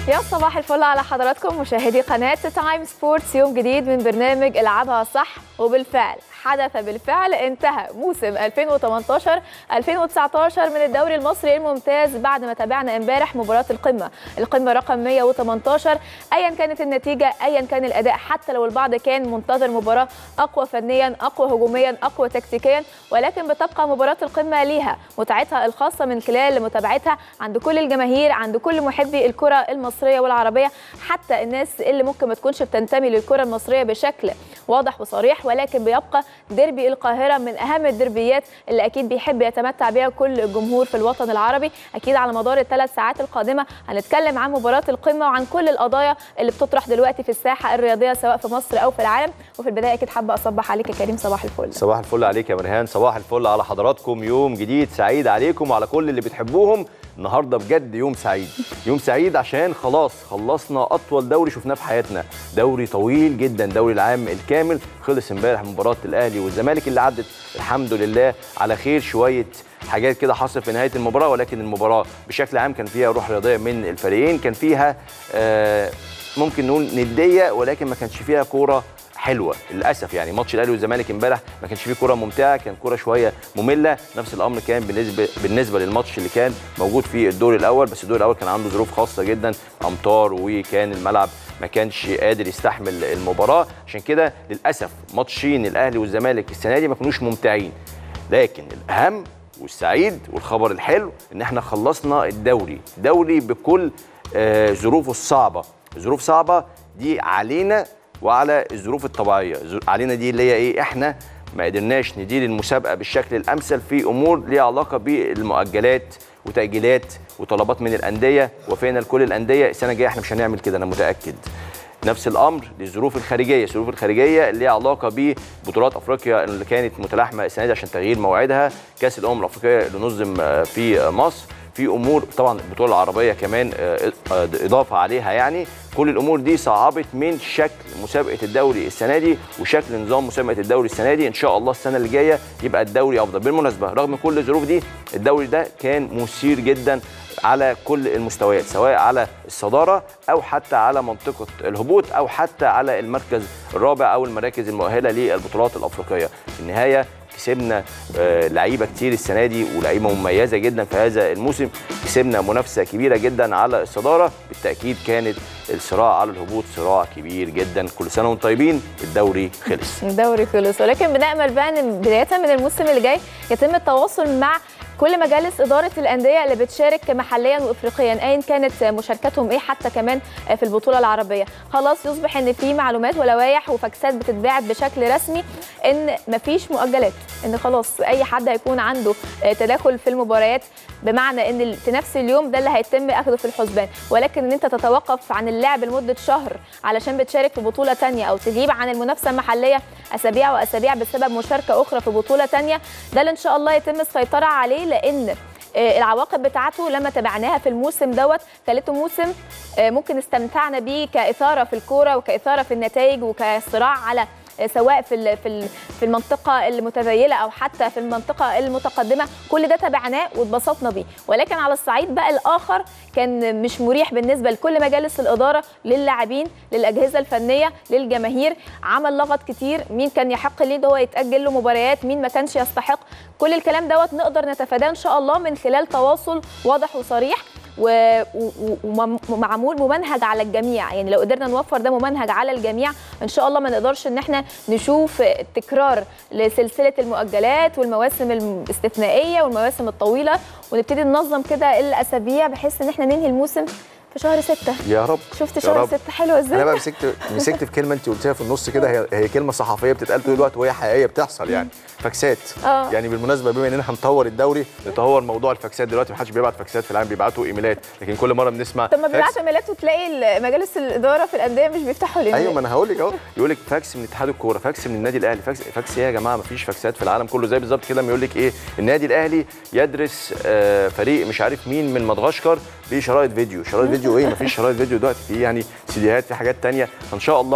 يا صباح الفل على حضراتكم مشاهدي قناة تايم سبورتس يوم جديد من برنامج العبها صح وبالفعل حدث بالفعل انتهى موسم 2018 2019 من الدوري المصري الممتاز بعد ما تابعنا امبارح مباراة القمة القمة رقم 118 ايا كانت النتيجة ايا كان الاداء حتى لو البعض كان منتظر مباراة اقوى فنيا اقوى هجوميا اقوى تكتيكيا ولكن بتبقى مباراة القمة ليها متعتها الخاصة من خلال متابعتها عند كل الجماهير عند كل محبي الكرة المصرية والعربية حتى الناس اللي ممكن ما تكونش بتنتمي للكرة المصرية بشكل واضح وصريح ولكن بيبقى ديربي القاهرة من أهم الدربيات اللي أكيد بيحب يتمتع بها كل الجمهور في الوطن العربي أكيد على مدار الثلاث ساعات القادمة هنتكلم عن مباراة القمة وعن كل القضايا اللي بتطرح دلوقتي في الساحة الرياضية سواء في مصر أو في العالم وفي البداية أكيد حابة أصبح عليك يا كريم صباح الفل صباح الفل عليك يا مرهان صباح الفل على حضراتكم يوم جديد سعيد عليكم وعلى كل اللي بتحبوهم النهارده بجد يوم سعيد يوم سعيد عشان خلاص خلصنا اطول دوري شفناه في حياتنا دوري طويل جدا دوري العام الكامل خلص امبارح مباراه الاهلي والزمالك اللي عدت الحمد لله على خير شويه حاجات كده حصل في نهايه المباراه ولكن المباراه بشكل عام كان فيها روح رياضيه من الفريقين كان فيها آه ممكن نقول نديه ولكن ما كانش فيها كوره حلوه للاسف يعني ماتش الاهلي والزمالك امبارح ما كانش فيه كوره ممتعه كان كوره شويه ممله نفس الامر كان بالنسبه بالنسبه للماتش اللي كان موجود في الدور الاول بس الدور الاول كان عنده ظروف خاصه جدا امطار وكان الملعب ما كانش قادر يستحمل المباراه عشان كده للاسف ماتشين الاهلي والزمالك السنه دي ما كانوش ممتعين لكن الاهم والسعيد والخبر الحلو ان احنا خلصنا الدوري دوري بكل آه ظروفه الصعبه ظروف صعبه دي علينا وعلى الظروف الطبيعيه علينا دي اللي هي ايه احنا ما قدرناش ندير المسابقه بالشكل الامثل في امور ليها علاقه بالمؤجلات وتاجيلات وطلبات من الانديه وفينا لكل الانديه السنه الجايه احنا مش هنعمل كده انا متاكد نفس الامر للظروف الخارجيه الظروف الخارجيه اللي ليها علاقه ببطولات افريقيا اللي كانت متلاحمه السنه دي عشان تغيير موعدها كاس الامم الافريقيه اللي نظم في مصر في امور طبعا البطوله العربيه كمان اضافه عليها يعني كل الامور دي صعبت من شكل مسابقه الدوري السنه دي وشكل نظام مسابقه الدوري السنه دي ان شاء الله السنه اللي جايه يبقى الدوري افضل بالمناسبه رغم كل الظروف دي الدوري ده كان مثير جدا على كل المستويات سواء على الصداره او حتى على منطقه الهبوط او حتى على المركز الرابع او المراكز المؤهله للبطولات الافريقيه في النهايه كسبنا لعيبه كتير السنه دي ولعيبه مميزه جدا في هذا الموسم كسبنا منافسه كبيره جدا على الصداره بالتاكيد كانت الصراع على الهبوط صراع كبير جدا كل سنه وانتم طيبين الدوري خلص الدوري خلص ولكن بنامل بقى ان بدايه من الموسم اللي جاي يتم التواصل مع كل مجالس اداره الانديه اللي بتشارك محليا وافريقيا ايا كانت مشاركتهم ايه حتى كمان في البطوله العربيه خلاص يصبح ان في معلومات ولوائح وفاكسات بتتباعت بشكل رسمي ان مفيش مؤجلات ان خلاص اي حد هيكون عنده تداخل في المباريات بمعنى ان في نفس اليوم ده اللي هيتم اخذه في الحسبان ولكن ان انت تتوقف عن اللعب لمده شهر علشان بتشارك في بطوله ثانيه او تغيب عن المنافسه المحليه اسابيع واسابيع بسبب مشاركه اخرى في بطوله ثانيه ده اللي ان شاء الله يتم السيطره عليه لان العواقب بتاعته لما تابعناها في الموسم دوت ثالثه موسم ممكن استمتعنا بيه كاثاره في الكوره وكاثاره في النتائج وكصراع على سواء في في في المنطقه المتذيله او حتى في المنطقه المتقدمه كل ده تابعناه واتبسطنا بيه ولكن على الصعيد بقى الاخر كان مش مريح بالنسبه لكل مجالس الاداره للاعبين للاجهزه الفنيه للجماهير عمل لغط كتير مين كان يحق ليه هو يتاجل له مباريات مين ما كانش يستحق كل الكلام دوت نقدر نتفاداه ان شاء الله من خلال تواصل واضح وصريح ومعمول ممنهج على الجميع يعني لو قدرنا نوفر ده ممنهج على الجميع ان شاء الله ما نقدرش ان احنا نشوف تكرار لسلسله المؤجلات والمواسم الاستثنائيه والمواسم الطويله ونبتدي ننظم كده الاسابيع بحيث ان احنا ننهي الموسم في شهر ستة يا رب شفت يا شهر رب. ستة حلوة ازاي انا بقى مسكت مسكت في كلمه انت قلتيها في النص كده هي, هي كلمه صحفيه بتتقال طول الوقت وهي حقيقيه بتحصل يعني فاكسات آه. يعني بالمناسبه بما اننا هنطور الدوري نطور موضوع الفاكسات دلوقتي محدش بيبعت فاكسات في العالم بيبعتوا ايميلات لكن كل مره بنسمع طب ما فاكس. بيبعتوا ايميلات وتلاقي مجالس الاداره في الانديه مش بيفتحوا الايميلات ايوه ما انا هقول لك اهو يقول لك فاكس من اتحاد الكوره فاكس من النادي الاهلي فاكس فاكس ايه يا جماعه ما فيش فاكسات في العالم كله زي بالظبط كده لما يقول لك ايه النادي الاهلي يدرس آه، فريق مش عارف مين من مدغشقر بشرايط فيديو شرايط فيديو ايه ما فيش شرايط فيديو دلوقتي في يعني سيديهات في حاجات تانية فان شاء الله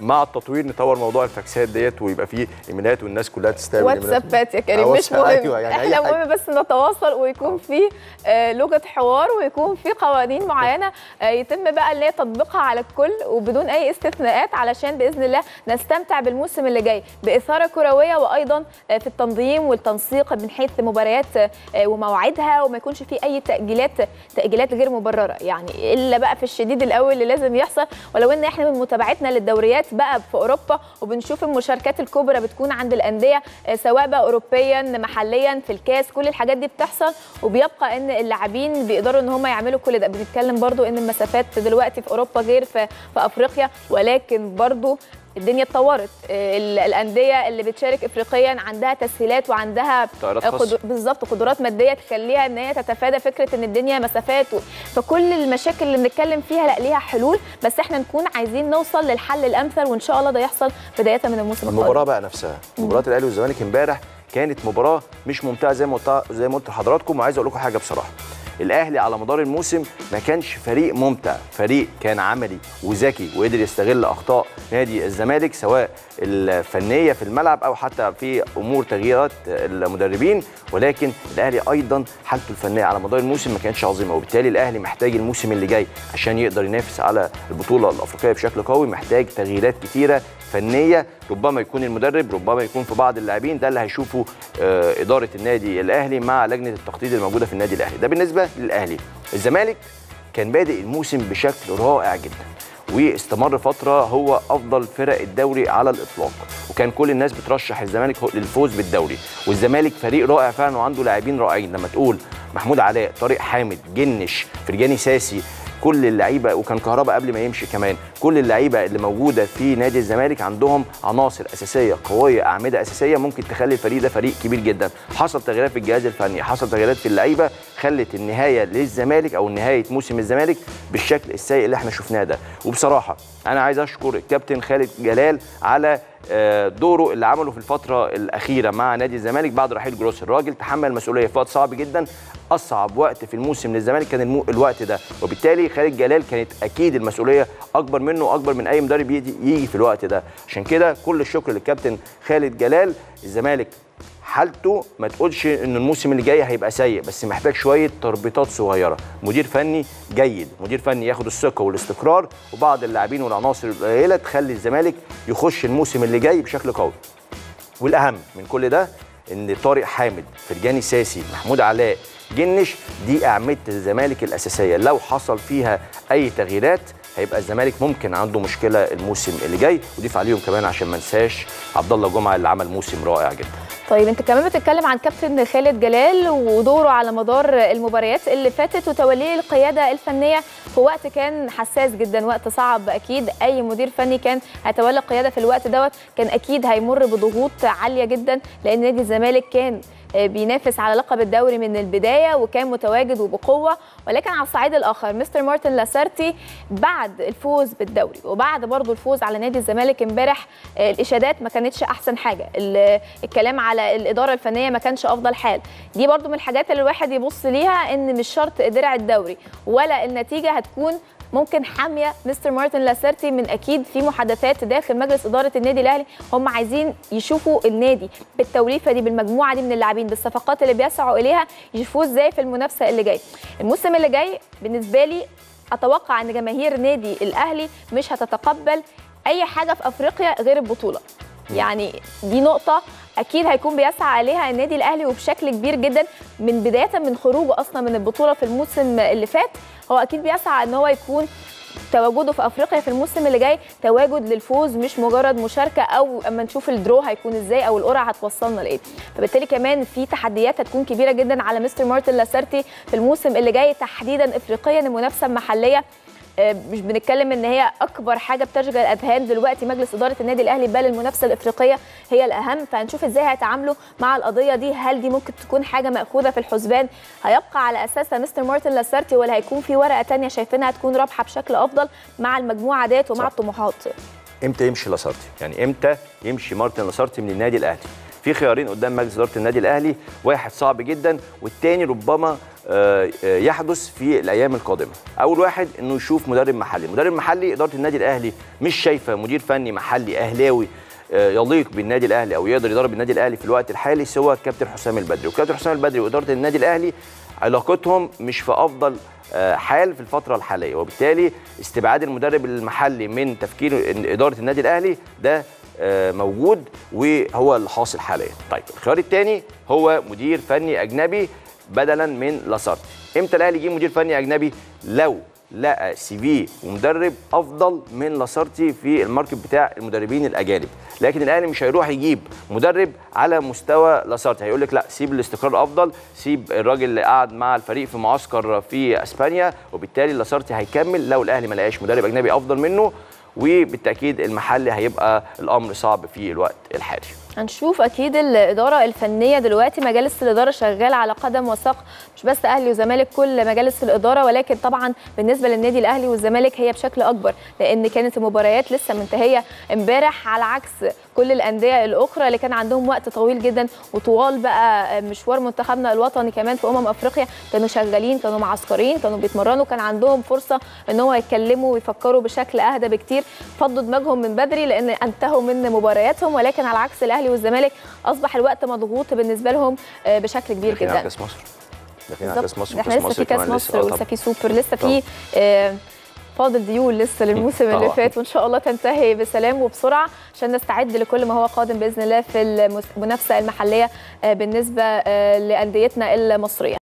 مع التطوير نطور موضوع الفاكسات ديت ويبقى فيه ايميلات والناس كلها تستقبل إيميلات. واتسابات يا كريم أو مش مهم أيوة يعني أي احنا حاجة. مهم بس نتواصل ويكون في آه، لغه حوار ويكون في قوانين معينه آه، يتم بقى اللي هي تطبيقها على الكل وبدون اي استثناءات علشان باذن الله نستمتع بالموسم اللي جاي باثاره كرويه وايضا آه، في التنظيم والتنسيق من حيث مباريات آه، ومواعيدها وما يكونش في اي تاجيلات تاجيلات غير مبرره يعني الا بقى في الشديد الاول اللي لازم يحصل ولو ان احنا من متابعتنا للدوريات بقى في اوروبا وبنشوف المشاركات الكبرى بتكون عند الانديه آه، سواء بقى اوروبيا محليا في الكاس كل الحاجات دي بتحصل وبيبقى ان اللاعبين بيقدروا ان هم يعملوا كل ده بنتكلم برضو ان المسافات دلوقتي في اوروبا غير في, في افريقيا ولكن برضو الدنيا اتطورت آه، ال- الانديه اللي بتشارك افريقيا عندها تسهيلات وعندها طائرات آه، خاصة. قدر- بالظبط قدرات ماديه تخليها ان هي تتفادى فكره ان الدنيا مسافات و... فكل المشاكل اللي بنتكلم فيها لا ليها حلول بس احنا نكون عايزين نوصل للحل الامثل وان شاء الله ده يحصل بدايه من الموسم المباراه القادم بقى نفسها مباراه الاهلي والزمالك امبارح كانت مباراه مش ممتعه زي ما قلت زي ما قلت لحضراتكم وعايز اقول لكم حاجه بصراحه الاهلي على مدار الموسم ما كانش فريق ممتع فريق كان عملي وذكي وقدر يستغل اخطاء نادي الزمالك سواء الفنيه في الملعب او حتى في امور تغييرات المدربين ولكن الاهلي ايضا حالته الفنيه على مدار الموسم ما كانتش عظيمه وبالتالي الاهلي محتاج الموسم اللي جاي عشان يقدر ينافس على البطوله الافريقيه بشكل قوي محتاج تغييرات كتيره فنيه ربما يكون المدرب ربما يكون في بعض اللاعبين ده اللي هيشوفه آه، اداره النادي الاهلي مع لجنه التخطيط الموجوده في النادي الاهلي ده بالنسبه للاهلي الزمالك كان بادئ الموسم بشكل رائع جدا واستمر فتره هو افضل فرق الدوري على الاطلاق وكان كل الناس بترشح الزمالك هو- للفوز بالدوري والزمالك فريق رائع فعلا وعنده لاعبين رائعين لما تقول محمود علاء طارق حامد جنش فرجاني ساسي كل اللعيبه وكان كهربا قبل ما يمشي كمان كل اللعيبه اللي موجوده في نادي الزمالك عندهم عناصر اساسيه قويه اعمده اساسيه ممكن تخلي الفريق ده فريق كبير جدا حصل تغييرات في الجهاز الفني حصل تغييرات في اللعيبه خلت النهايه للزمالك او نهايه موسم الزمالك بالشكل السيء اللي احنا شفناه ده وبصراحه انا عايز اشكر الكابتن خالد جلال على آه، دوره اللي عمله في الفتره الاخيره مع نادي الزمالك بعد رحيل جروس الراجل تحمل المسؤوليه في وقت صعب جدا اصعب وقت في الموسم للزمالك كان المو... الوقت ده وبالتالي خالد جلال كانت اكيد المسؤوليه اكبر منه واكبر من اي مدرب يجي, يجي في الوقت ده عشان كده كل الشكر للكابتن خالد جلال الزمالك حالته ما تقولش ان الموسم اللي جاي هيبقى سيء بس محتاج شويه تربيطات صغيره مدير فني جيد مدير فني ياخد الثقه والاستقرار وبعض اللاعبين والعناصر القليله تخلي الزمالك يخش الموسم اللي جاي بشكل قوي والاهم من كل ده ان طارق حامد فرجاني ساسي محمود علاء جنش دي اعمده الزمالك الاساسيه لو حصل فيها اي تغييرات هيبقى الزمالك ممكن عنده مشكله الموسم اللي جاي وضيف عليهم كمان عشان ما ننساش عبد الله جمعه اللي عمل موسم رائع جدا طيب انت كمان بتتكلم عن كابتن خالد جلال ودوره على مدار المباريات اللي فاتت وتوليه القياده الفنيه في وقت كان حساس جدا وقت صعب اكيد اي مدير فني كان هيتولى القياده في الوقت دوت كان اكيد هيمر بضغوط عاليه جدا لان نادي الزمالك كان آه، بينافس على لقب الدوري من البدايه وكان متواجد وبقوه ولكن على الصعيد الاخر مستر مارتن لاسارتي بعد الفوز بالدوري وبعد برضه الفوز على نادي الزمالك امبارح آه، الاشادات ما كانتش احسن حاجه ال- الكلام على الاداره الفنيه ما كانش افضل حال دي برضه من الحاجات اللي الواحد يبص ليها ان مش شرط درع الدوري ولا النتيجه هتكون ممكن حاميه مستر مارتن لاسيرتي من اكيد في محادثات داخل مجلس اداره النادي الاهلي هم عايزين يشوفوا النادي بالتوليفه دي بالمجموعه دي من اللاعبين بالصفقات اللي بيسعوا اليها يشوفوه ازاي في المنافسه اللي جاي الموسم اللي جاي بالنسبه لي اتوقع ان جماهير نادي الاهلي مش هتتقبل اي حاجه في افريقيا غير البطوله يعني دي نقطة أكيد هيكون بيسعى عليها النادي الأهلي وبشكل كبير جدا من بداية من خروجه أصلا من البطولة في الموسم اللي فات هو أكيد بيسعى إن هو يكون تواجده في افريقيا في الموسم اللي جاي تواجد للفوز مش مجرد مشاركه او اما نشوف الدرو هيكون ازاي او القرعه هتوصلنا لايه فبالتالي كمان في تحديات هتكون كبيره جدا على مستر مارتن لاسارتي في الموسم اللي جاي تحديدا افريقيا المنافسه المحليه آه، مش بنتكلم ان هي اكبر حاجه بتشغل اذهان دلوقتي مجلس اداره النادي الاهلي بل المنافسه الافريقيه هي الاهم فهنشوف ازاي هيتعاملوا مع القضيه دي هل دي ممكن تكون حاجه ماخوذه في الحسبان هيبقى على اساسها مستر مارتن لاسارتي ولا هيكون في ورقه تانية شايفينها هتكون رابحه بشكل افضل مع المجموعه ديت ومع صح. الطموحات امتى يمشي لاسارتي يعني امتى يمشي مارتن لاسارتي من النادي الاهلي في خيارين قدام مجلس اداره النادي الاهلي واحد صعب جدا والتاني ربما آه، آه، يحدث في الايام القادمه اول واحد انه يشوف مدرب محلي مدرب محلي اداره النادي الاهلي مش شايفه مدير فني محلي اهلاوي آه، يليق بالنادي الاهلي او يقدر يدرب النادي الاهلي في الوقت الحالي سوى الكابتن حسام البدري وكابتن حسام البدري واداره النادي الاهلي علاقتهم مش في افضل آه، حال في الفتره الحاليه وبالتالي استبعاد المدرب المحلي من تفكير إن اداره النادي الاهلي ده آه، موجود وهو اللي حاصل حاليا طيب الخيار الثاني هو مدير فني اجنبي بدلا من لاسارت امتى الاهلي يجيب مدير فني اجنبي لو لقى سي في ومدرب افضل من لاسارتي في الماركت بتاع المدربين الاجانب لكن الاهلي مش هيروح يجيب مدرب على مستوى لاسارتي هيقول لك لا سيب الاستقرار افضل سيب الراجل اللي قعد مع الفريق في معسكر في اسبانيا وبالتالي لاسارتي هيكمل لو الاهلي ما لقاش مدرب اجنبي افضل منه وبالتاكيد المحلي هيبقى الامر صعب في الوقت الحالي هنشوف اكيد الاداره الفنيه دلوقتي مجالس الاداره شغاله على قدم وساق مش بس اهلي وزمالك كل مجالس الاداره ولكن طبعا بالنسبه للنادي الاهلي والزمالك هي بشكل اكبر لان كانت المباريات لسه منتهيه امبارح على عكس كل الانديه الاخرى اللي كان عندهم وقت طويل جدا وطوال بقى مشوار منتخبنا الوطني كمان في امم افريقيا كانوا شغالين كانوا معسكرين كانوا بيتمرنوا كان عندهم فرصه ان هو يتكلموا ويفكروا بشكل اهدى بكتير فضوا دماغهم من بدري لان انتهوا من مبارياتهم ولكن على عكس الاهلي والزمالك اصبح الوقت مضغوط بالنسبه لهم آه، بشكل كبير داخلين على جدا كاس مصر داخلين على كاس مصر احنا وكاس لسه في كاس كمان مصر آه، ولسه طبعاً. في سوبر لسه في آه، فاضل ديول لسه للموسم اللي طبعاً. فات وان شاء الله تنتهي بسلام وبسرعه عشان نستعد لكل ما هو قادم باذن الله في المس- المنافسه المحليه آه، بالنسبه آه، لانديتنا المصريه